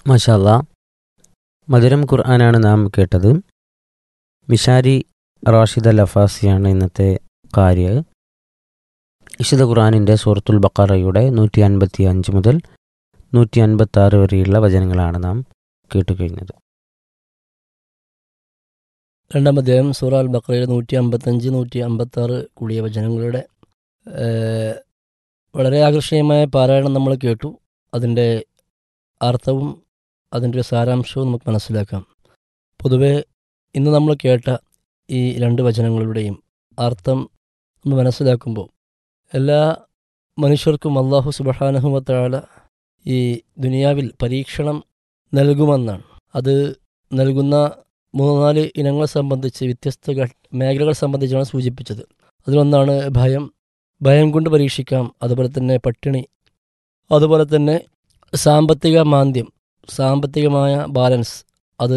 മഷാല്ല മധുരം ഖുർആനാണ് നാം കേട്ടത് മിഷാരി റാഷിദ ലഫാസിയാണ് ഇന്നത്തെ കാര്യ വിശുദ്ധ ഖുർആാനിൻ്റെ സൂറത്തുൽ ബക്കറയുടെ നൂറ്റി അൻപത്തി അഞ്ച് മുതൽ നൂറ്റി അൻപത്തി ആറ് വരെയുള്ള വചനങ്ങളാണ് നാം കേട്ടുകഴിഞ്ഞത് രണ്ടാം അധ്യായം സൂറ അൽ ബക്രയുടെ നൂറ്റി അമ്പത്തഞ്ച് നൂറ്റി അമ്പത്തി ആറ് കൂടിയ വചനങ്ങളുടെ ഏഹ്, വളരെ ആകർഷണീയമായ പാരായണം നമ്മൾ കേട്ടു അതിൻ്റെ അർത്ഥവും അതിൻ്റെ ഒരു സാരാംശവും നമുക്ക് മനസ്സിലാക്കാം പൊതുവെ ഇന്ന് നമ്മൾ കേട്ട ഈ രണ്ട് വചനങ്ങളുടെയും അർത്ഥം നമ്മൾ മനസ്സിലാക്കുമ്പോൾ എല്ലാ മനുഷ്യർക്കും അള്ളാഹു സുബഹാനഹുമത്താല ഈ ദുനിയാവിൽ പരീക്ഷണം നൽകുമെന്നാണ് അത് നൽകുന്ന മൂന്നാല് ഇനങ്ങളെ സംബന്ധിച്ച് വ്യത്യസ്ത ഘ- മേഖലകൾ സംബന്ധിച്ചാണ് സൂചിപ്പിച്ചത് അതിലൊന്നാണ് ഭയം ഭയം കൊണ്ട് പരീക്ഷിക്കാം അതുപോലെ തന്നെ പട്ടിണി അതുപോലെ തന്നെ സാമ്പത്തിക മാന്ദ്യം സാമ്പത്തികമായ ബാലൻസ് അത്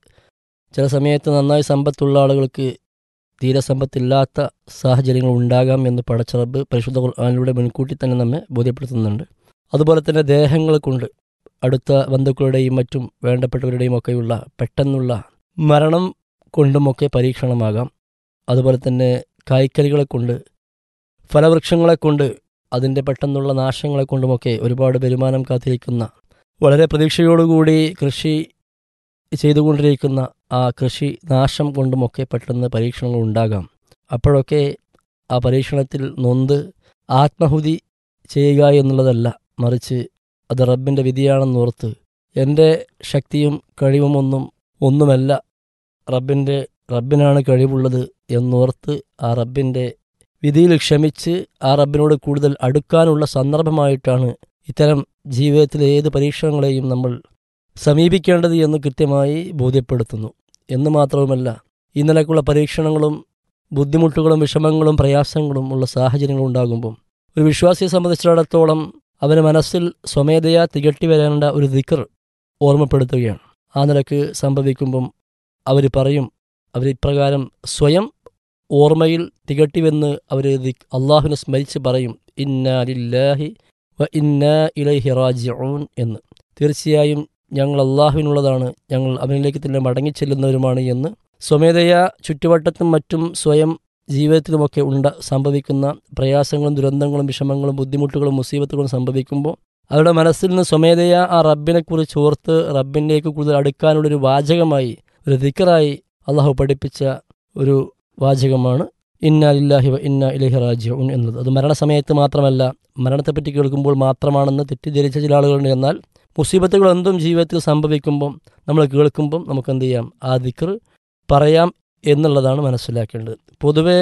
ചില സമയത്ത് നന്നായി സമ്പത്തുള്ള ആളുകൾക്ക് തീരെ സമ്പത്തില്ലാത്ത സാഹചര്യങ്ങൾ ഉണ്ടാകാം എന്ന് പടച്ചറബ് പരിശുദ്ധ ഖുർആാനിലൂടെ മുൻകൂട്ടി തന്നെ നമ്മെ ബോധ്യപ്പെടുത്തുന്നുണ്ട് അതുപോലെ തന്നെ ദേഹങ്ങൾ കൊണ്ട് അടുത്ത ബന്ധുക്കളുടെയും മറ്റും വേണ്ടപ്പെട്ടവരുടെയും ഒക്കെയുള്ള പെട്ടെന്നുള്ള മരണം കൊണ്ടുമൊക്കെ പരീക്ഷണമാകാം അതുപോലെ തന്നെ കായ്ക്കറികളെ കൊണ്ട് ഫലവൃക്ഷങ്ങളെ കൊണ്ട് അതിൻ്റെ പെട്ടെന്നുള്ള നാശങ്ങളെ കൊണ്ടുമൊക്കെ ഒരുപാട് വരുമാനം കാത്തിരിക്കുന്ന വളരെ പ്രതീക്ഷയോടുകൂടി കൃഷി ചെയ്തുകൊണ്ടിരിക്കുന്ന ആ കൃഷി നാശം കൊണ്ടുമൊക്കെ പെട്ടെന്ന് പരീക്ഷണങ്ങൾ ഉണ്ടാകാം അപ്പോഴൊക്കെ ആ പരീക്ഷണത്തിൽ നൊന്ത് ആത്മഹുതി ചെയ്യുക എന്നുള്ളതല്ല മറിച്ച് അത് റബ്ബിൻ്റെ വിധിയാണെന്നോർത്ത് എൻ്റെ ശക്തിയും കഴിവുമൊന്നും ഒന്നുമല്ല റബ്ബിൻ്റെ റബ്ബിനാണ് കഴിവുള്ളത് എന്നോർത്ത് ആ റബ്ബിൻ്റെ വിധിയിൽ ക്ഷമിച്ച് ആ റബ്ബിനോട് കൂടുതൽ അടുക്കാനുള്ള സന്ദർഭമായിട്ടാണ് ഇത്തരം ജീവിതത്തിലെ ഏത് പരീക്ഷണങ്ങളെയും നമ്മൾ സമീപിക്കേണ്ടത് എന്ന് കൃത്യമായി ബോധ്യപ്പെടുത്തുന്നു എന്ന് മാത്രവുമല്ല ഈ നിലക്കുള്ള പരീക്ഷണങ്ങളും ബുദ്ധിമുട്ടുകളും വിഷമങ്ങളും പ്രയാസങ്ങളും ഉള്ള സാഹചര്യങ്ങൾ ഉണ്ടാകുമ്പോൾ ഒരു വിശ്വാസിയെ സംബന്ധിച്ചിടത്തോളം അവന് മനസ്സിൽ സ്വമേധയാ തികട്ടി വരേണ്ട ഒരു ദിക്കർ ഓർമ്മപ്പെടുത്തുകയാണ് ആ നിലക്ക് സംഭവിക്കുമ്പം അവർ പറയും അവർ ഇപ്രകാരം സ്വയം ഓർമ്മയിൽ തികട്ടിവെന്ന് അവർ അള്ളാഹുവിനെ സ്മരിച്ച് പറയും ഇന്നാ ലില്ലാഹി വ ഇന്നാ ഇലൈഹി റാജിഊൻ എന്ന് തീർച്ചയായും ഞങ്ങൾ അള്ളാഹുവിനുള്ളതാണ് ഞങ്ങൾ അവനിലേക്ക് തന്നെ മടങ്ങിച്ചെല്ലുന്നവരുമാണ് എന്ന് സ്വമേധയാ ചുറ്റുവട്ടത്തും മറ്റും സ്വയം ജീവിതത്തിലുമൊക്കെ ഉണ്ട സംഭവിക്കുന്ന പ്രയാസങ്ങളും ദുരന്തങ്ങളും വിഷമങ്ങളും ബുദ്ധിമുട്ടുകളും മുസീബത്തുകളും സംഭവിക്കുമ്പോൾ അവരുടെ മനസ്സിൽ നിന്ന് സ്വമേധയാ ആ റബ്ബിനെക്കുറിച്ച് ഓർത്ത് റബ്ബിലേക്ക് കൂടുതൽ അടുക്കാനുള്ളൊരു വാചകമായി ഒരു ദിക്കറായി അള്ളാഹു പഠിപ്പിച്ച ഒരു വാചകമാണ് ഇന്ന ലില്ലാഹി വ ഇന്ന ഇലഹി റാജിഉൻ എന്നത് അത് മരണസമയത്ത് മാത്രമല്ല മരണത്തെപ്പറ്റി കേൾക്കുമ്പോൾ മാത്രമാണെന്ന് തെറ്റിദ്ധരിച്ച ചില ആളുകളുണ്ട് എന്നാൽ മുസീബത്തുകൾ എന്തും ജീവിതത്തിൽ സംഭവിക്കുമ്പം നമ്മൾ കേൾക്കുമ്പം നമുക്ക് എന്ത് ചെയ്യാം ആ ദിക്കർ പറയാം എന്നുള്ളതാണ് മനസ്സിലാക്കേണ്ടത് പൊതുവേ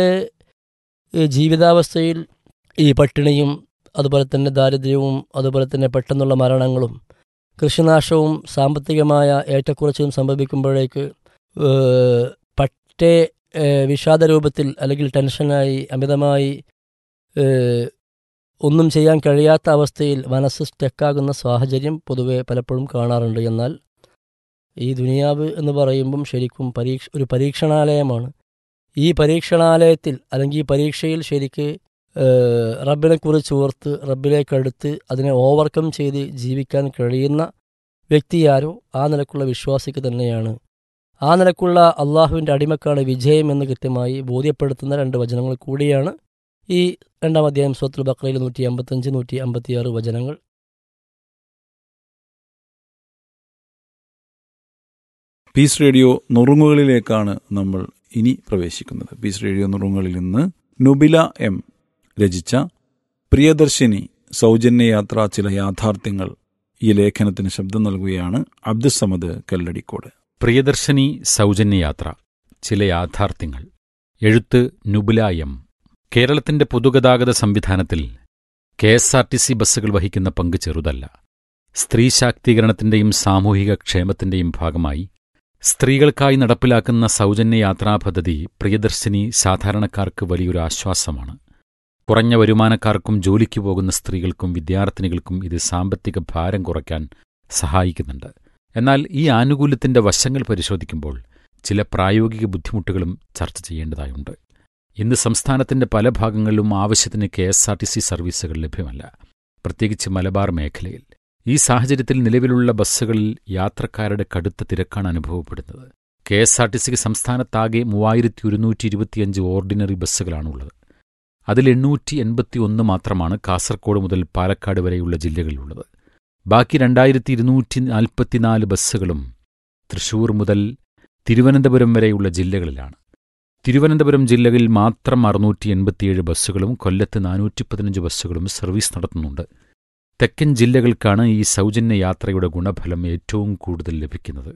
ഈ ജീവിതാവസ്ഥയിൽ ഈ പട്ടിണിയും അതുപോലെ തന്നെ ദാരിദ്ര്യവും അതുപോലെ തന്നെ പെട്ടെന്നുള്ള മരണങ്ങളും കൃഷിനാശവും സാമ്പത്തികമായ ഏറ്റക്കുറച്ചിലും സംഭവിക്കുമ്പോഴേക്ക് ഏഹ്, പറ്റേ ഏഹ്, വിഷാദ രൂപത്തിൽ അല്ലെങ്കിൽ ടെൻഷനായി അമിതമായി ഏഹ്, ഒന്നും ചെയ്യാൻ കഴിയാത്ത അവസ്ഥയിൽ മനസ്സ് സ്റ്റക്കാകുന്ന സാഹചര്യം പൊതുവെ പലപ്പോഴും കാണാറുണ്ട് എന്നാൽ ഈ ദുനിയാവ് എന്ന് പറയുമ്പം ശരിക്കും പരീക്ഷ ഒരു പരീക്ഷണാലയമാണ് ഈ പരീക്ഷണാലയത്തിൽ അല്ലെങ്കിൽ ഈ പരീക്ഷയിൽ ശരിക്ക് ഏഹ്, റബ്ബിനെക്കുറിച്ച് ഓർത്ത് റബ്ബിലേക്കടുത്ത് അതിനെ ഓവർകം ചെയ്ത് ജീവിക്കാൻ കഴിയുന്ന വ്യക്തിയാരോ ആ നിലക്കുള്ള വിശ്വാസിക്ക് തന്നെയാണ് ആ നിലക്കുള്ള അള്ളാഹുവിൻ്റെ അടിമക്കാണ് വിജയം എന്ന് കൃത്യമായി ബോധ്യപ്പെടുത്തുന്ന രണ്ട് വചനങ്ങൾ കൂടിയാണ് ഈ രണ്ടാം അധ്യായം സ്വത്തുൽ ബക്രയിൽ നൂറ്റി അമ്പത്തഞ്ച് നൂറ്റി അമ്പത്തിയാറ് വചനങ്ങൾ പീസ് റേഡിയോ നുറുങ്ങുകളിലേക്കാണ് നമ്മൾ ഇനി പ്രവേശിക്കുന്നത് പീസ് റേഡിയോ നുറുങ്ങുകളിൽ നിന്ന് നുബില എം രചിച്ച പ്രിയദർശിനി സൗജന്യ യാത്ര ചില യാഥാർത്ഥ്യങ്ങൾ ഈ ലേഖനത്തിന് ശബ്ദം നൽകുകയാണ് അബ്ദുസമദ് കല്ലടിക്കോട് പ്രിയദർശിനി സൗജന്യയാത്ര ചില യാഥാർത്ഥ്യങ്ങൾ എഴുത്ത് നുബുല എം കേരളത്തിന്റെ പൊതുഗതാഗത സംവിധാനത്തിൽ K S R T C ബസ്സുകൾ വഹിക്കുന്ന പങ്ക് ചെറുതല്ല സ്ത്രീ ശാക്തീകരണത്തിന്റെയും സാമൂഹിക ക്ഷേമത്തിന്റെയും ഭാഗമായി സ്ത്രീകൾക്കായി നടപ്പിലാക്കുന്ന സൗജന്യ യാത്രാ പദ്ധതി പ്രിയദർശിനി സാധാരണക്കാർക്ക് വലിയൊരു ആശ്വാസമാണ് കുറഞ്ഞ വരുമാനക്കാർക്കും ജോലിക്ക് പോകുന്ന സ്ത്രീകൾക്കും വിദ്യാർത്ഥിനികൾക്കും ഇത് സാമ്പത്തിക ഭാരം കുറയ്ക്കാൻ സഹായിക്കുന്നുണ്ട് എന്നാൽ ഈ ആനുകൂല്യത്തിന്റെ വശങ്ങൾ പരിശോധിക്കുമ്പോൾ ചില പ്രായോഗിക ബുദ്ധിമുട്ടുകളും ചർച്ച ചെയ്യേണ്ടതായുണ്ട് ഇന്ന് സംസ്ഥാനത്തിന്റെ പല ഭാഗങ്ങളിലും ആവശ്യത്തിന് K S R T C സർവീസുകൾ ലഭ്യമല്ല പ്രത്യേകിച്ച് മലബാർ മേഖലയിൽ ഈ സാഹചര്യത്തിൽ നിലവിലുള്ള ബസ്സുകളിൽ യാത്രക്കാരുടെ കടുത്ത തിരക്കാണ് അനുഭവപ്പെടുന്നത് കെ എസ് ആർ ടി സിക്ക് സംസ്ഥാനത്താകെ മൂവായിരത്തി ഒരുന്നൂറ്റി ഇരുപത്തിയഞ്ച് ഓർഡിനറി ബസ്സുകളാണുള്ളത് അതിൽ എണ്ണൂറ്റി എൺപത്തി ഒന്ന് മാത്രമാണ് കാസർഗോഡ് മുതൽ പാലക്കാട് വരെയുള്ള ജില്ലകളിലുള്ളത് ബാക്കി രണ്ടായിരത്തി ഇരുന്നൂറ്റി നാൽപ്പത്തിനാല് ബസ്സുകളും തൃശൂർ മുതൽ തിരുവനന്തപുരം വരെയുള്ള ജില്ലകളിലാണ് തിരുവനന്തപുരം ജില്ലയിൽ മാത്രം അറുന്നൂറ്റി എൺപത്തിയേഴ് ബസ്സുകളും കൊല്ലത്ത് നാനൂറ്റി പതിനഞ്ച് ബസ്സുകളും സർവീസ് നടത്തുന്നുണ്ട് തെക്കൻ ജില്ലകൾക്കാണ് ഈ സൗജന്യ യാത്രയുടെ ഗുണഫലം ഏറ്റവും കൂടുതൽ ലഭിക്കുന്നത്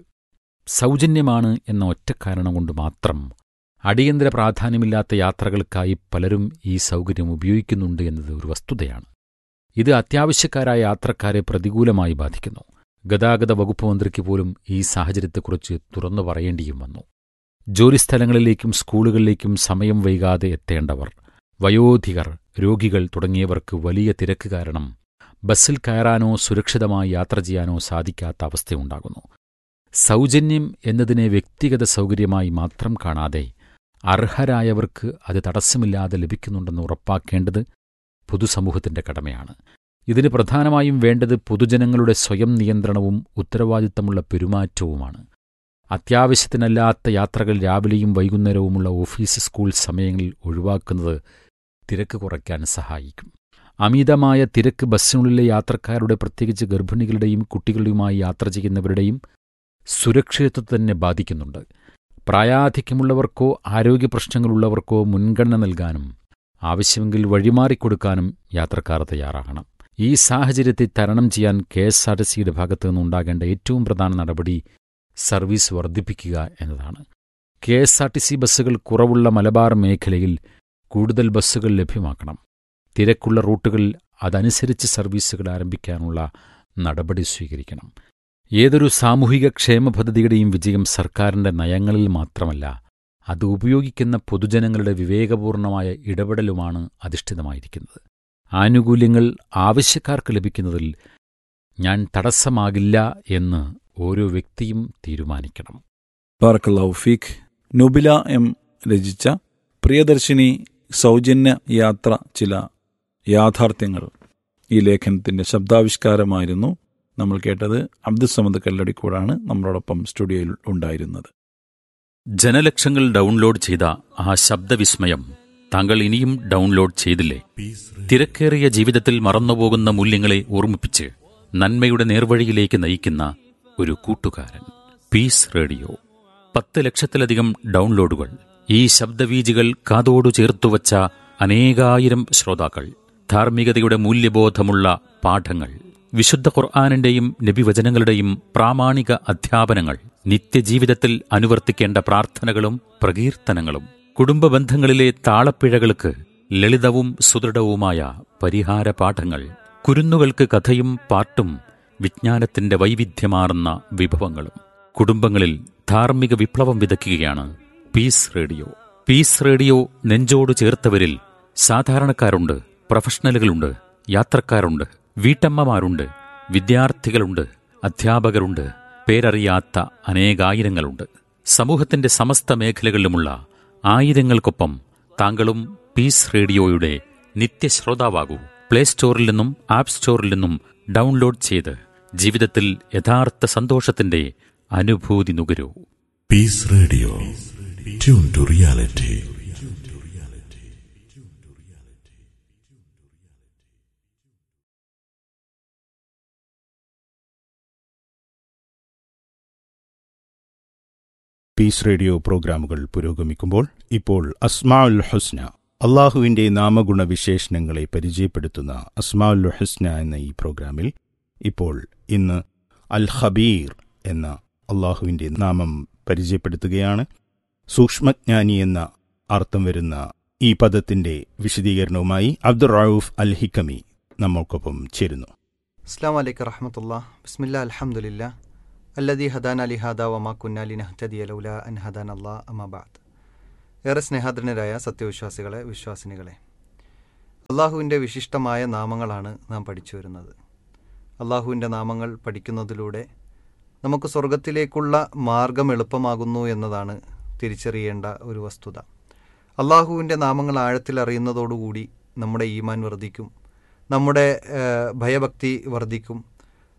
സൗജന്യമാണ് എന്ന ഒറ്റ കാരണം കൊണ്ട് മാത്രം അടിയന്തര പ്രാധാന്യമില്ലാത്ത യാത്രകൾക്കായി പലരും ഈ സൗകര്യം ഉപയോഗിക്കുന്നുണ്ട് എന്നത് ഒരു വസ്തുതയാണ് ഇത് അത്യാവശ്യക്കാരായ യാത്രക്കാരെ പ്രതികൂലമായി ബാധിക്കുന്നു ഗതാഗത വകുപ്പ് മന്ത്രിക്ക് പോലും ഈ സാഹചര്യത്തെക്കുറിച്ച് തുറന്നു പറയേണ്ടിയും വന്നു ജോലിസ്ഥലങ്ങളിലേക്കും സ്കൂളുകളിലേക്കും സമയം വൈകാതെ എത്തേണ്ടവർ വയോധികർ രോഗികൾ തുടങ്ങിയവർക്ക് വലിയ തിരക്ക് കാരണം ബസ്സിൽ കയറാനോ സുരക്ഷിതമായി യാത്ര ചെയ്യാനോ സാധിക്കാത്ത അവസ്ഥയുണ്ടാകുന്നു സൗജന്യം എന്നതിനെ വ്യക്തിഗത സൗകര്യമായി മാത്രം കാണാതെ അർഹരായവർക്ക് അത് തടസ്സമില്ലാതെ ലഭിക്കുന്നുണ്ടെന്ന് ഉറപ്പാക്കേണ്ടത് പൊതുസമൂഹത്തിന്റെ കടമയാണ് ഇതിന് പ്രധാനമായും വേണ്ടത് പൊതുജനങ്ങളുടെ സ്വയം നിയന്ത്രണവും ഉത്തരവാദിത്തമുള്ള പെരുമാറ്റവുമാണ് അത്യാവശ്യത്തിനല്ലാത്ത യാത്രകൾ രാവിലെയും വൈകുന്നേരവുമുള്ള ഓഫീസ് സ്കൂൾ സമയങ്ങളിൽ ഒഴിവാക്കുന്നത് തിരക്ക് കുറയ്ക്കാൻ സഹായിക്കും അമിതമായ തിരക്ക് ബസ്സിനുള്ളിലെ യാത്രക്കാരുടെ പ്രത്യേകിച്ച് ഗർഭിണികളുടെയും കുട്ടികളുടെയുമായി യാത്ര ചെയ്യുന്നവരുടെയും സുരക്ഷിതത്വത്തെ തന്നെ ബാധിക്കുന്നുണ്ട് പ്രായാധിക്യമുള്ളവർക്കോ ആരോഗ്യപ്രശ്നങ്ങളുള്ളവർക്കോ മുൻഗണന നൽകാനും ആവശ്യമെങ്കിൽ വഴിമാറിക്കൊടുക്കാനും യാത്രക്കാർ തയ്യാറാകണം ഈ സാഹചര്യത്തെ തരണം ചെയ്യാൻ കെ എസ് ആർ ടി സിയുടെ ഭാഗത്തു നിന്നുണ്ടാകേണ്ട ഏറ്റവും പ്രധാന നടപടി സർവീസ് വർദ്ധിപ്പിക്കുക എന്നതാണ് K S R T C ബസ്സുകൾ കുറവുള്ള മലബാർ മേഖലയിൽ കൂടുതൽ ബസ്സുകൾ ലഭ്യമാക്കണം തിരക്കുള്ള റൂട്ടുകളിൽ അതനുസരിച്ച് സർവീസുകൾ ആരംഭിക്കാനുള്ള നടപടി സ്വീകരിക്കണം ഏതൊരു സാമൂഹിക ക്ഷേമ പദ്ധതിയുടെയും വിജയം സർക്കാരിന്റെ നയങ്ങളിൽ മാത്രമല്ല അത് ഉപയോഗിക്കുന്ന പൊതുജനങ്ങളുടെ വിവേകപൂർണമായ ഇടപെടലുമാണ് അധിഷ്ഠിതമായിരിക്കുന്നത് ആനുകൂല്യങ്ങൾ ആവശ്യക്കാർക്ക് ലഭിക്കുന്നതിൽ ഞാൻ തടസ്സമാകില്ല എന്ന് ഓരോ വ്യക്തിയും തീരുമാനിക്കണം ബാറക്കല്ലാഹു ഫീഖ് നുബില എം രചിച്ച പ്രിയദർശിനി സൗജന്യ യാത്ര ചില യാഥാർത്ഥ്യങ്ങൾ ഈ ലേഖനത്തിന്റെ ശബ്ദാവിഷ്കാരമായിരുന്നു നമ്മൾ കേട്ടത് അബ്ദുസമദ് കല്ലടിക്കൂടാണ് നമ്മളോടൊപ്പം സ്റ്റുഡിയോയിൽ ഉണ്ടായിരുന്നത് ജനലക്ഷങ്ങൾ ഡൗൺലോഡ് ചെയ്ത ആ ശബ്ദവിസ്മയം താങ്കൾ ഇനിയും ഡൗൺലോഡ് ചെയ്തില്ലേ തിരക്കേറിയ ജീവിതത്തിൽ മറന്നുപോകുന്ന മൂല്യങ്ങളെ ഓർമ്മിപ്പിച്ച് നന്മയുടെ നേർവഴിയിലേക്ക് നയിക്കുന്ന ഒരു കൂട്ടുകാരൻ പീസ് റേഡിയോ പത്ത് ലക്ഷത്തിലധികം ഡൗൺലോഡുകൾ ഈ ശബ്ദവീജികൾ കാതോടു ചേർത്തുവച്ച അനേകായിരം ശ്രോതാക്കൾ ധാർമ്മികതയുടെ മൂല്യബോധമുള്ള പാഠങ്ങൾ വിശുദ്ധ ഖുർആാനിന്റെയും നബിവചനങ്ങളുടെയും പ്രാമാണിക അധ്യാപനങ്ങൾ നിത്യജീവിതത്തിൽ അനുവർത്തിക്കേണ്ട പ്രാർത്ഥനകളും പ്രകീർത്തനങ്ങളും കുടുംബ ബന്ധങ്ങളിലെ താളപ്പിഴകൾക്ക് ലളിതവും സുദൃഢവുമായ പരിഹാര പാഠങ്ങൾ കുരുന്നുകൾക്ക് കഥയും പാട്ടും വിജ്ഞാനത്തിന്റെ വൈവിധ്യമാർന്ന വിഭവങ്ങളും കുടുംബങ്ങളിൽ ധാർമ്മിക വിപ്ലവം വിതയ്ക്കുകയാണ് പീസ് റേഡിയോ പീസ് റേഡിയോ നെഞ്ചോട് ചേർത്തവരിൽ സാധാരണക്കാരുണ്ട് പ്രൊഫഷണലുകളുണ്ട് യാത്രക്കാരുണ്ട് വീട്ടമ്മമാരുണ്ട് വിദ്യാർത്ഥികളുണ്ട് അധ്യാപകരുണ്ട് പേരറിയാത്ത അനേകായിരങ്ങളുണ്ട് സമൂഹത്തിന്റെ സമസ്ത മേഖലകളിലുമുള്ള ആയിരങ്ങൾക്കൊപ്പം താങ്കളും പീസ് റേഡിയോയുടെ നിത്യശ്രോതാവാകൂ പ്ലേ സ്റ്റോറിൽ നിന്നും ആപ്പ് സ്റ്റോറിൽ നിന്നും ഡൗൺലോഡ് ചെയ്ത് ജീവിതത്തിൽ യഥാർത്ഥ സന്തോഷത്തിന്റെ അനുഭൂതി നുകരൂ Peace Radio. Tune to reality. Peace radio പ്രോഗ്രാമുകൾ പുരോഗമിക്കുമ്പോൾ ഇപ്പോൾ അസ്മാഉൽ ഹുസ്ന അള്ളാഹുവിന്റെ നാമഗുണ വിശേഷണങ്ങളെ പരിചയപ്പെടുത്തുന്ന അസ്മാഉൽ ഹുസ്ന എന്ന ഈ പ്രോഗ്രാമിൽ ഇപ്പോൾ ഇന്ന് അൽ ഖബീർ എന്ന അള്ളാഹുവിന്റെ നാമം പരിചയപ്പെടുത്തുകയാണ് സൂക്ഷ്മജ്ഞാനി എന്ന അർത്ഥം വരുന്ന ഈ പദത്തിന്റെ വിശദീകരണവുമായി അബ്ദുൾ റൌഫ് അൽ ഹിക്കമി നമ്മൾക്കൊപ്പം ചേരുന്നു അസ്സാം വലൈക്കും റഹമത്തുള്ള ബിസ്മില്ല അലഹമുല്ല അല്ലദി ഹദാൻ അലി ഹാദ വമാ കുന്നാലി നഹ്തദി അലൗല അൻ ഹദാൻ അല്ലാ അമാബാദ് ഏറെ സ്നേഹാദരനരായ സത്യവിശ്വാസികളെ വിശ്വാസിനികളെ അള്ളാഹുവിൻ്റെ വിശിഷ്ടമായ നാമങ്ങളാണ് നാം പഠിച്ചു വരുന്നത് അള്ളാഹുവിൻ്റെ നാമങ്ങൾ പഠിക്കുന്നതിലൂടെ നമുക്ക് സ്വർഗത്തിലേക്കുള്ള മാർഗം എളുപ്പമാകുന്നു എന്നതാണ് തിരിച്ചറിയേണ്ട ഒരു വസ്തുത അള്ളാഹുവിൻ്റെ നാമങ്ങൾ ആഴത്തിൽ അറിയുന്നതോടുകൂടി നമ്മുടെ ഈമാൻ വർദ്ധിക്കും നമ്മുടെ ഏഹ്, ഭയഭക്തി വർദ്ധിക്കും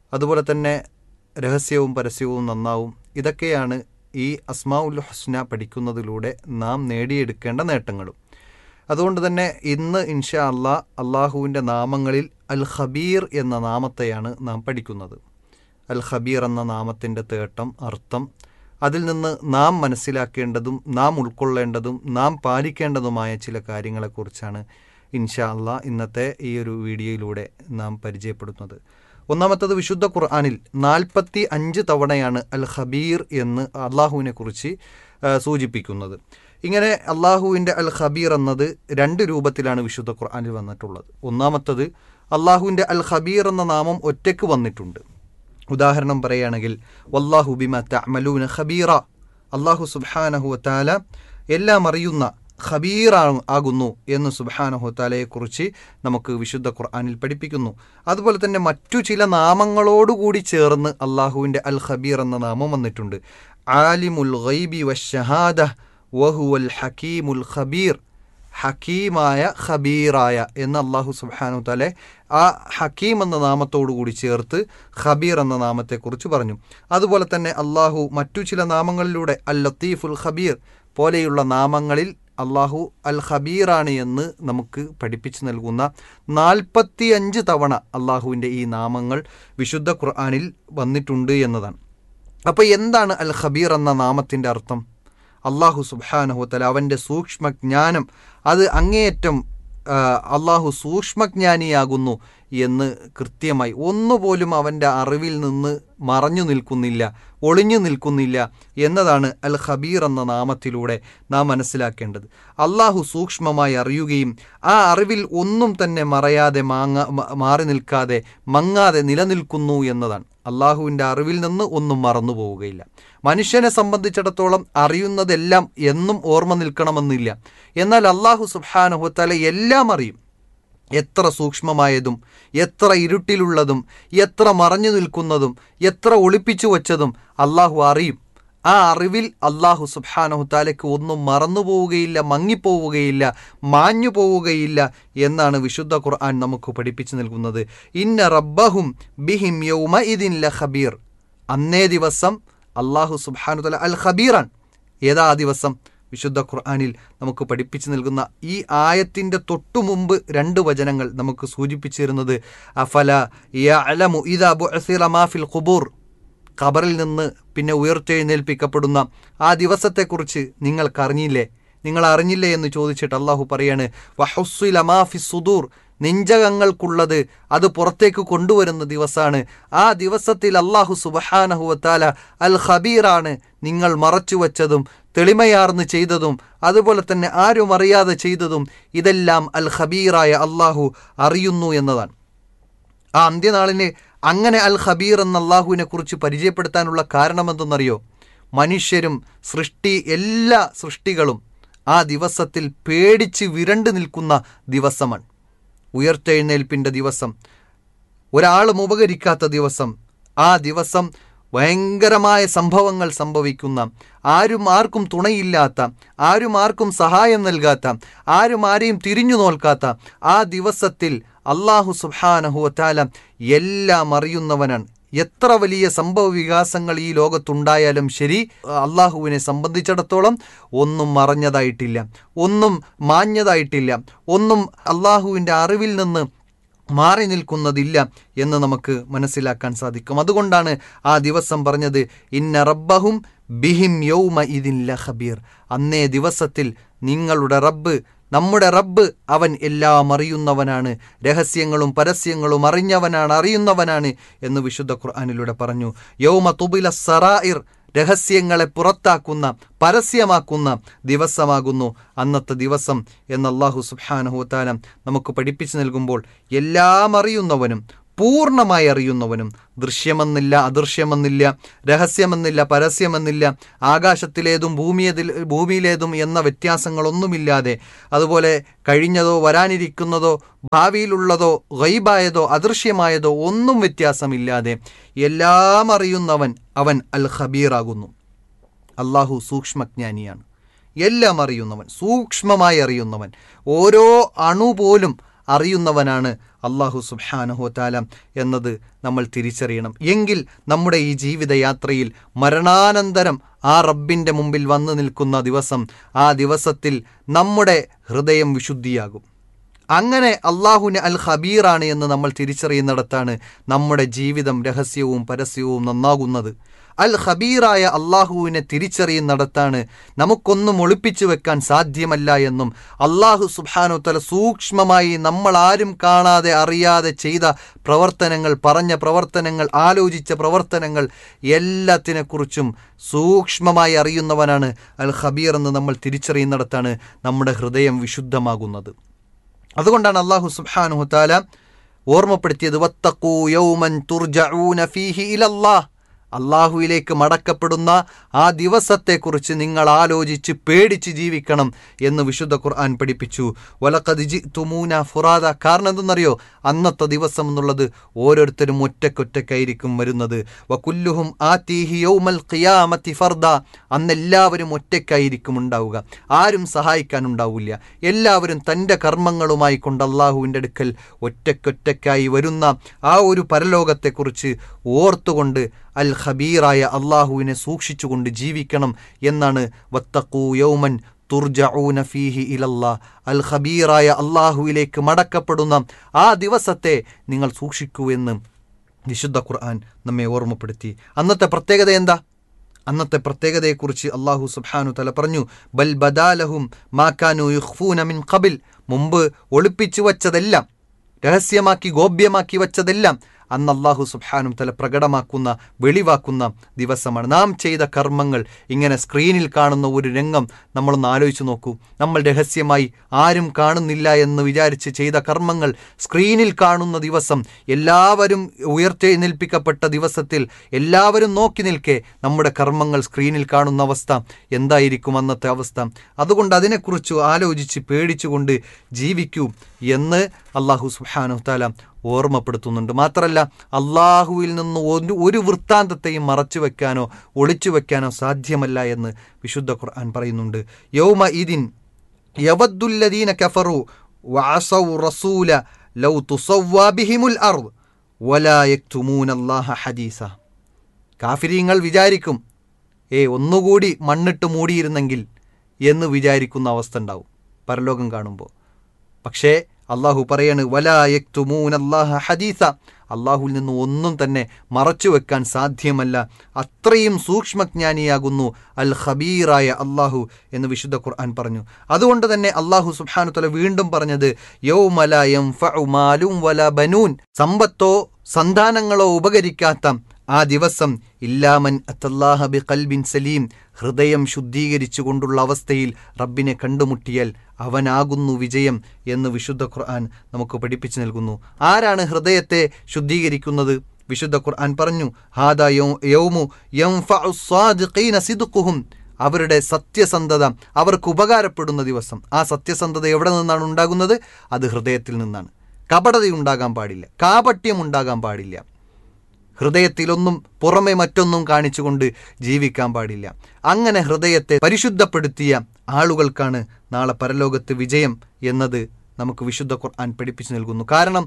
അതുപോലെ തന്നെ രഹസ്യവും പരസ്യവും നന്നാവും ഇതൊക്കെയാണ് ഈ അസ്മാ ഉൽ ഹുസ്ന പഠിക്കുന്നതിലൂടെ നാം നേടിയെടുക്കേണ്ട നേട്ടങ്ങളും അതുകൊണ്ട് തന്നെ ഇന്ന് ഇൻഷാ അള്ളാ അള്ളാഹുവിൻ്റെ നാമങ്ങളിൽ അൽ ഖബീർ എന്ന നാമത്തെയാണ് നാം പഠിക്കുന്നത് അൽ ഖബീർ എന്ന നാമത്തിൻ്റെ തേട്ടം അർത്ഥം അതിൽ നിന്ന് നാം മനസ്സിലാക്കേണ്ടതും നാം ഉൾക്കൊള്ളേണ്ടതും നാം പാലിക്കേണ്ടതുമായ ചില കാര്യങ്ങളെക്കുറിച്ചാണ് ഇൻഷാ അള്ളാ ഇന്നത്തെ ഈ ഒരു വീഡിയോയിലൂടെ നാം പരിചയപ്പെടുത്തുന്നത് ഒന്നാമത്തത് വിശുദ്ധ ഖുർആാനിൽ നാൽപ്പത്തി അഞ്ച് തവണയാണ് അൽ ഖബീർ എന്ന് അള്ളാഹുവിനെ കുറിച്ച് ആ, സൂചിപ്പിക്കുന്നത് ഇങ്ങനെ അള്ളാഹുവിൻ്റെ അൽ ഖബീർ എന്നത് രണ്ട് രൂപത്തിലാണ് വിശുദ്ധ ഖുർആാനിൽ വന്നിട്ടുള്ളത് ഒന്നാമത്തത് അള്ളാഹുവിൻ്റെ അൽ ഖബീർ എന്ന നാമം ഒറ്റയ്ക്ക് വന്നിട്ടുണ്ട് ഉദാഹരണം പറയുകയാണെങ്കിൽ വല്ലാഹു ബിമ തഅമലൂന ഖബീറ അള്ളാഹു സുബ്ഹാനഹു വതാല എല്ലാം അറിയുന്ന ഖബീർ ആകുന്നു എന്ന് സുബ്ഹാനഹു വതാലയെക്കുറിച്ച് നമുക്ക് വിശുദ്ധ ഖുർആനിൽ പഠിപ്പിക്കുന്നു അതുപോലെ തന്നെ മറ്റു ചില നാമങ്ങളോടുകൂടി ചേർന്ന് അള്ളാഹുവിൻ്റെ അൽ ഖബീർ എന്ന നാമം വന്നിട്ടുണ്ട് ആലിമുൽ ഗൈബി വശഹാദ വഹുവൽ ഹക്കീമുൽ ഖബീർ ഹക്കീമായ ഖബീറായ എന്ന് അള്ളാഹു സുബ്ഹാനു തലെ ആ ഹക്കീം എന്ന നാമത്തോടു കൂടി ചേർത്ത് ഖബീർ എന്ന നാമത്തെക്കുറിച്ച് പറഞ്ഞു അതുപോലെ തന്നെ അള്ളാഹു മറ്റു ചില നാമങ്ങളിലൂടെ അൽ ലത്തീഫുൽ ഖബീർ പോലെയുള്ള നാമങ്ങളിൽ അള്ളാഹു അൽ ഖബീറാണ് എന്ന് നമുക്ക് പഠിപ്പിച്ചു നൽകുന്ന നാൽപ്പത്തി അഞ്ച് തവണ അള്ളാഹുവിൻ്റെ ഈ നാമങ്ങൾ വിശുദ്ധ ഖുർആാനിൽ വന്നിട്ടുണ്ട് എന്നതാണ് അപ്പോൾ എന്താണ് അൽ ഖബീർ എന്ന നാമത്തിൻ്റെ അർത്ഥം അള്ളാഹു സുബാനഹുത്തല അവൻ്റെ സൂക്ഷ്മജ്ഞാനം അത് അങ്ങേയറ്റം ആ, അള്ളാഹു സൂക്ഷ്മജ്ഞാനിയാകുന്നു എന്ന് കൃത്യമായി ഒന്നുപോലും അവൻ്റെ അറിവിൽ നിന്ന് മറഞ്ഞു നിൽക്കുന്നില്ല ഒളിഞ്ഞു നിൽക്കുന്നില്ല എന്നതാണ് അൽ ഖബീർ എന്ന നാമത്തിലൂടെ നാം മനസ്സിലാക്കേണ്ടത് അള്ളാഹു സൂക്ഷ്മമായി അറിയുകയും ആ അറിവിൽ ഒന്നും തന്നെ മറയാതെ മാങ്ങ മ- മാറി നിൽക്കാതെ മങ്ങാതെ നിലനിൽക്കുന്നു എന്നതാണ് അള്ളാഹുവിൻ്റെ അറിവിൽ നിന്ന് ഒന്നും മറന്നു പോവുകയില്ല മനുഷ്യനെ സംബന്ധിച്ചിടത്തോളം അറിയുന്നതെല്ലാം എന്നും ഓർമ്മ നിൽക്കണമെന്നില്ല എന്നാൽ അള്ളാഹു സുബ്ഹാനഹുത്തല എല്ലാം അറിയും എത്ര സൂക്ഷ്മമായതും എത്ര ഇരുട്ടിലുള്ളതും എത്ര മറഞ്ഞു നിൽക്കുന്നതും എത്ര ഒളിപ്പിച്ചു വച്ചതും അള്ളാഹു അറിയും ആ അറിവിൽ അള്ളാഹു സുബ്ഹാനഹുത്താലയ്ക്ക് ഒന്നും മറന്നു പോവുകയില്ല മങ്ങിപ്പോവുകയില്ല മാഞ്ഞു പോവുകയില്ല എന്നാണ് വിശുദ്ധ ഖുർആൻ നമുക്ക് പഠിപ്പിച്ചു നൽകുന്നത് ഇന്ന റബ്ബഹും ബിഹിം യൗമ ഇതിൻ ല ഖബീർ അന്നേ ദിവസം അള്ളാഹു സുബ്ഹാനുതല അൽ ഖബീറാൻ ഏതാ ആ ദിവസം വിശുദ്ധ ഖുർആനിൽ നമുക്ക് പഠിപ്പിച്ചു നൽകുന്ന ഈ ആയത്തിൻ്റെ തൊട്ടു മുമ്പ് രണ്ട് വചനങ്ങൾ നമുക്ക് സൂചിപ്പിച്ചിരുന്നത് അഫല യഅലമു ഇദാ ബുഅസിറ മാ ഫിൽ ഖുബൂർ ഖബറിൽ നിന്ന് പിന്നെ ഉയർത്തെഴുന്നേൽപ്പിക്കപ്പെടുന്ന ആ ദിവസത്തെക്കുറിച്ച് നിങ്ങൾക്കറിഞ്ഞില്ലേ നിങ്ങൾ അറിഞ്ഞില്ലേ എന്ന് ചോദിച്ചിട്ട് അള്ളാഹു പറയാണ് വഹുസ്സുല മാ ഫി സുദൂർ നെഞ്ചകങ്ങൾക്കുള്ളത് അത് പുറത്തേക്ക് കൊണ്ടുവരുന്ന ദിവസമാണ് ആ ദിവസത്തിൽ അള്ളാഹു സുബഹാനഹുവത്താല അൽ ഖബീറാണ് നിങ്ങൾ മറച്ചുവച്ചതും തെളിമയാർന്ന് ചെയ്തതും അതുപോലെ തന്നെ ആരും അറിയാതെ ചെയ്തതും ഇതെല്ലാം അൽ ഖബീറായ അള്ളാഹു അറിയുന്നു എന്നതാണ് ആ അന്ത്യനാളിന് അങ്ങനെ അൽ ഖബീർ എന്ന അള്ളാഹുവിനെ കുറിച്ച് പരിചയപ്പെടുത്താനുള്ള കാരണമെന്തെന്നറിയോ മനുഷ്യരും സൃഷ്ടി എല്ലാ സൃഷ്ടികളും ആ ദിവസത്തിൽ പേടിച്ച് വിരണ്ടു നിൽക്കുന്ന ദിവസമാണ് ഉയർത്തെഴുന്നേൽപ്പിൻ്റെ ദിവസം ഒരാളും ഉപകരിക്കാത്ത ദിവസം ആ ദിവസം ഭയങ്കരമായ സംഭവങ്ങൾ സംഭവിക്കുന്ന ആരും ആർക്കും തുണയില്ലാത്ത ആരും ആർക്കും സഹായം നൽകാത്ത ആരും ആരെയും തിരിഞ്ഞു നോൽക്കാത്ത ആ ദിവസത്തിൽ അള്ളാഹു സുബാനഹുവത്താല എല്ലാം അറിയുന്നവനാണ് എത്ര വലിയ സംഭവ വികാസങ്ങൾ ഈ ലോകത്തുണ്ടായാലും ശരി അള്ളാഹുവിനെ സംബന്ധിച്ചിടത്തോളം ഒന്നും മറഞ്ഞതായിട്ടില്ല ഒന്നും മാഞ്ഞതായിട്ടില്ല ഒന്നും അള്ളാഹുവിൻ്റെ അറിവിൽ നിന്ന് മാറി നിൽക്കുന്നതില്ല എന്ന് നമുക്ക് മനസ്സിലാക്കാൻ സാധിക്കും അതുകൊണ്ടാണ് ആ ദിവസം പറഞ്ഞത് ഇന്ന റബ്ബഹും ബിഹിം യൗമ ഇതിൻ ലഖബീർ അന്നേ ദിവസത്തിൽ നിങ്ങളുടെ റബ്ബ് നമ്മുടെ റബ്ബ് അവൻ എല്ലാം അറിയുന്നവനാണ് രഹസ്യങ്ങളും പരസ്യങ്ങളും അറിഞ്ഞവനാണ് അറിയുന്നവനാണ് എന്ന് വിശുദ്ധ ഖുർആാനിലൂടെ പറഞ്ഞു യൗമ തുബില സറായിർ രഹസ്യങ്ങളെ പുറത്താക്കുന്ന പരസ്യമാക്കുന്ന ദിവസമാകുന്നു അന്നത്തെ ദിവസം എന്ന് അള്ളാഹു സുബാനഹുത്താലം നമുക്ക് പഠിപ്പിച്ചു നൽകുമ്പോൾ എല്ലാം അറിയുന്നവനും പൂർണ്ണമായി അറിയുന്നവനും ദൃശ്യമെന്നില്ല അദൃശ്യമെന്നില്ല രഹസ്യമെന്നില്ല പരസ്യമെന്നില്ല ആകാശത്തിലേതും ഭൂമിയതിൽ ഭൂമിയിലേതും എന്ന വ്യത്യാസങ്ങളൊന്നുമില്ലാതെ അതുപോലെ കഴിഞ്ഞതോ വരാനിരിക്കുന്നതോ ഭാവിയിലുള്ളതോ ഗൈബായതോ അദൃശ്യമായതോ ഒന്നും വ്യത്യാസമില്ലാതെ എല്ലാം അറിയുന്നവൻ അവൻ അൽ ഖബീറാകുന്നു അള്ളാഹു സൂക്ഷ്മജ്ഞാനിയാണ് എല്ലാം അറിയുന്നവൻ സൂക്ഷ്മമായി അറിയുന്നവൻ ഓരോ അണു പോലും അറിയുന്നവനാണ് അള്ളാഹു സുബ്ഹാനഹുത്താല എന്നത് നമ്മൾ തിരിച്ചറിയണം എങ്കിൽ നമ്മുടെ ഈ ജീവിതയാത്രയിൽ മരണാനന്തരം ആ റബ്ബിൻ്റെ മുമ്പിൽ വന്നു നിൽക്കുന്ന ദിവസം ആ ദിവസത്തിൽ നമ്മുടെ ഹൃദയം വിശുദ്ധിയാകും അങ്ങനെ അള്ളാഹുവിന് അൽ ഖബീറാണ് എന്ന് നമ്മൾ തിരിച്ചറിയുന്നിടത്താണ് നമ്മുടെ ജീവിതം രഹസ്യവും പരസ്യവും നന്നാകുന്നത് അൽ ഖബീറായ അള്ളാഹുവിനെ തിരിച്ചറിയുന്നിടത്താണ് നമുക്കൊന്നും ഒളിപ്പിച്ചു വെക്കാൻ സാധ്യമല്ല എന്നും അള്ളാഹു സുബാനുത്തല സൂക്ഷ്മമായി നമ്മൾ ആരും കാണാതെ അറിയാതെ ചെയ്ത പ്രവർത്തനങ്ങൾ പറഞ്ഞ പ്രവർത്തനങ്ങൾ ആലോചിച്ച പ്രവർത്തനങ്ങൾ എല്ലാത്തിനെക്കുറിച്ചും സൂക്ഷ്മമായി അറിയുന്നവനാണ് അൽ ഖബീർ എന്ന് നമ്മൾ തിരിച്ചറിയുന്നിടത്താണ് നമ്മുടെ ഹൃദയം വിശുദ്ധമാകുന്നത് അതുകൊണ്ടാണ് അള്ളാഹു സുബ്ഹാനഹു താല ഓർമ്മപ്പെടുത്തിയത് വത്തഖൂ യൗമൻ തുർജഊന ഫീഹി ഇലല്ലാഹ് അള്ളാഹുവിലേക്ക് മടക്കപ്പെടുന്ന ആ ദിവസത്തെക്കുറിച്ച് നിങ്ങൾ ആലോചിച്ച് പേടിച്ച് ജീവിക്കണം എന്ന് വിശുദ്ധ ഖുർആൻ പഠിപ്പിച്ചു വലക്കത് ജി തുമൂന ഫുറാദ കാരണം എന്തെന്നറിയോ അന്നത്തെ ദിവസം എന്നുള്ളത് ഓരോരുത്തരും ഒറ്റക്കൊറ്റക്കായിരിക്കും വരുന്നത് വകുല്ലുഹും ആതീഹി യൗമൽ ഖിയാമത്തി ഫർദ അന്നെല്ലാവരും ഒറ്റയ്ക്കായിരിക്കും ഉണ്ടാവുക ആരും സഹായിക്കാനുണ്ടാവില്ല എല്ലാവരും തൻ്റെ കർമ്മങ്ങളുമായി കൊണ്ട് അള്ളാഹുവിൻ്റെ അടുക്കൽ ഒറ്റക്കൊറ്റക്കായി വരുന്ന ആ ഒരു പരലോകത്തെക്കുറിച്ച് ഓർത്തുകൊണ്ട് അൽ ഖബീറായ അള്ളാഹുവിനെ സൂക്ഷിച്ചുകൊണ്ട് ജീവിക്കണം എന്നാണ് വത്തഖൂ യൗമൻ തുർജഊന ഫീഹി ഇലല്ലാ അൽ ഖബീറായ അള്ളാഹുവിലേക്ക് മടക്കപ്പെടുന്ന ആ ദിവസത്തെ നിങ്ങൾ സൂക്ഷിക്കൂ എന്ന് വിശുദ്ധ ഖുർആൻ നമ്മെ ഓർമ്മപ്പെടുത്തി അന്നത്തെ പ്രത്യേകത എന്താ അന്നത്തെ പ്രത്യേകതയെക്കുറിച്ച് അള്ളാഹു സുബ്ഹാനു തല പറഞ്ഞു ബൽ ബദാലഹും മാക്കാനു യുഖ്ഫൂന മിൻ ഖബിൽ മുമ്പ് ഒളിപ്പിച്ചു വച്ചതെല്ലാം രഹസ്യമാക്കി ഗോപ്യമാക്കി വച്ചതെല്ലാം അന്ന് അള്ളാഹു സുബ്ഹാനും തല പ്രകടമാക്കുന്ന വെളിവാക്കുന്ന ദിവസമാണ് നാം ചെയ്ത കർമ്മങ്ങൾ ഇങ്ങനെ സ്ക്രീനിൽ കാണുന്ന ഒരു രംഗം നമ്മളൊന്ന് ആലോചിച്ച് നോക്കൂ നമ്മൾ രഹസ്യമായി ആരും കാണുന്നില്ല എന്ന് വിചാരിച്ച് ചെയ്ത കർമ്മങ്ങൾ സ്ക്രീനിൽ കാണുന്ന ദിവസം എല്ലാവരും ഉയർത്തെഴുന്നേൽപ്പിക്കപ്പെട്ട ദിവസത്തിൽ എല്ലാവരും നോക്കി നിൽക്കെ നമ്മുടെ കർമ്മങ്ങൾ സ്ക്രീനിൽ കാണുന്ന അവസ്ഥ എന്തായിരിക്കും അന്നത്തെ അവസ്ഥ അതുകൊണ്ട് അതിനെക്കുറിച്ച് ആലോചിച്ച് പേടിച്ചുകൊണ്ട് ജീവിക്കൂ എന്ന് അള്ളാഹു സുബ്ഹാനു താല ഓർമ്മപ്പെടുത്തുന്നുണ്ട് മാത്രമല്ല അള്ളാഹുവിൽ നിന്ന് ഒരു ഒരു വൃത്താന്തത്തെയും മറച്ചു വെക്കാനോ ഒളിച്ചു വെക്കാനോ സാധ്യമല്ല എന്ന് വിശുദ്ധ ഖുർആൻ പറയുന്നുണ്ട് യൗമ ഇതിൻ യവദ്ദുല്ലദീന കഫറു വഅസൗ റസൂല ലൗ തുസവ്വാ ബിഹിമുൽ അർദ് വലാ യക്തുമൂനല്ലാഹ ഹദീസ കാഫിരീങ്ങൾ വിചാരിക്കും ഏ ഒന്നുകൂടി മണ്ണിട്ട് മൂടിയിരുന്നെങ്കിൽ എന്ന് വിചാരിക്കുന്ന അവസ്ഥ ഉണ്ടാവും പരലോകം കാണുമ്പോൾ പക്ഷേ അള്ളാഹു പറയാണ് വലായക്തുമൂനല്ലാഹ ഹദീസ അള്ളാഹുവിൽ നിന്ന് ഒന്നും തന്നെ മറച്ചു വെക്കാൻ സാധ്യമല്ല അത്രയും സൂക്ഷ്മജ്ഞാനിയാകുന്നു അൽ ഖബീറായ അള്ളാഹു എന്ന് വിശുദ്ധ ഖുർആൻ പറഞ്ഞു അതുകൊണ്ട് തന്നെ അള്ളാഹു സുബ്ഹാനു തല വീണ്ടും പറഞ്ഞത് യൗമല യംഫഉ മാലും വല ബനൂൻ സമ്പത്തോ സന്താനങ്ങളോ ഉപകരിക്കാത്ത ആ ദിവസം ഇല്ലാമൻ അത്തല്ലാഹ ബി കൽബിൻ സലീം ഹൃദയം ശുദ്ധീകരിച്ചുകൊണ്ടുള്ള അവസ്ഥയിൽ റബ്ബിനെ കണ്ടുമുട്ടിയാൽ അവനാകുന്നു വിജയം എന്ന് വിശുദ്ധ ഖുർആൻ നമുക്ക് പഠിപ്പിച്ചു നൽകുന്നു ആരാണ് ഹൃദയത്തെ ശുദ്ധീകരിക്കുന്നത് വിശുദ്ധ ഖുർആൻ പറഞ്ഞു ഹാദ യൗമു യംഫഉ സ്വാദിഖീന സിദ്ഖുഹും അവരുടെ സത്യസന്ധത അവർക്ക് ഉപകാരപ്പെടുന്ന ദിവസം ആ സത്യസന്ധത എവിടെ നിന്നാണ് ഉണ്ടാകുന്നത് അത് ഹൃദയത്തിൽ നിന്നാണ് കപടതയുണ്ടാകാൻ പാടില്ല കാപട്യം ഉണ്ടാകാൻ പാടില്ല ഹൃദയത്തിലൊന്നും പുറമെ മറ്റൊന്നും കാണിച്ചുകൊണ്ട് ജീവിക്കാൻ പാടില്ല അങ്ങനെ ഹൃദയത്തെ പരിശുദ്ധപ്പെടുത്തിയ ആളുകൾക്കാണ് നാളെ പരലോകത്ത് വിജയം എന്നത് നമുക്ക് വിശുദ്ധ ഖുർആൻ പഠിപ്പിച്ചു നൽകുന്നു കാരണം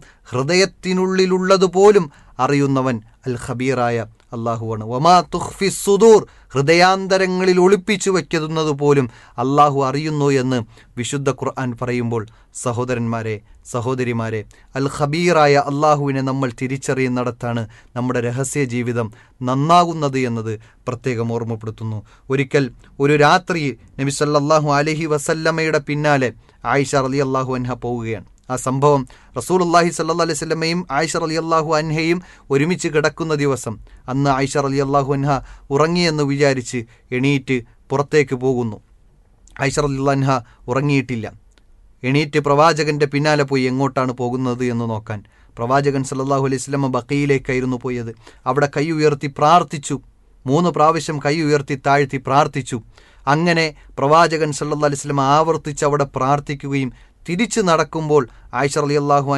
ഹൃദയത്തിനുള്ളിലുള്ളതുപോലും അറിയുന്നവൻ അൽ ഖബീറായ അള്ളാഹുവാണ് വമാ തുഹ്ഫി സുദൂർ ഹൃദയാന്തരങ്ങളിൽ ഒളിപ്പിച്ചു വയ്ക്കുന്നത് പോലും അള്ളാഹു അറിയുന്നു എന്ന് വിശുദ്ധ ഖുർആൻ പറയുമ്പോൾ സഹോദരന്മാരെ സഹോദരിമാരെ അൽ ഖബീറായ അള്ളാഹുവിനെ നമ്മൾ തിരിച്ചറിയുന്നിടത്താണ് നമ്മുടെ രഹസ്യ ജീവിതം നന്നാകുന്നത് എന്നത് പ്രത്യേകം ഓർമ്മപ്പെടുത്തുന്നു ഒരിക്കൽ ഒരു രാത്രി നബി സല്ലല്ലാഹു അലഹി വസല്ലമയുടെ പിന്നാലെ ആയിഷ റലി അള്ളാഹു അൻഹ പോവുകയാണ് ആ സംഭവം റസൂൽ അള്ളാഹി സല്ലാ അലൈഹി സ്വലമയും ആയിഷ അലി അള്ളാഹു അൻഹയും ഒരുമിച്ച് കിടക്കുന്ന ദിവസം അന്ന് ആയിഷ അലി അള്ളാഹു അൻഹ ഉറങ്ങിയെന്ന് വിചാരിച്ച് എണീറ്റ് പുറത്തേക്ക് പോകുന്നു ആയിഷ അലി അൻഹ ഉറങ്ങിയിട്ടില്ല എണീറ്റ് പ്രവാചകന്റെ പിന്നാലെ പോയി എങ്ങോട്ടാണ് പോകുന്നത് എന്ന് നോക്കാൻ പ്രവാചകൻ സല്ലാഹു അലൈഹി സ്വലമ ബക്കയിലേക്കായിരുന്നു പോയത് അവിടെ കൈ ഉയർത്തി പ്രാർത്ഥിച്ചു മൂന്ന് പ്രാവശ്യം കൈ ഉയർത്തി താഴ്ത്തി പ്രാർത്ഥിച്ചു അങ്ങനെ പ്രവാചകൻ സല്ലാ അലൈഹി സ്വലം ആവർത്തിച്ച് അവിടെ പ്രാർത്ഥിക്കുകയും തിരിച്ചു നടക്കുമ്പോൾ ആയിഷ അലി അള്ളാഹു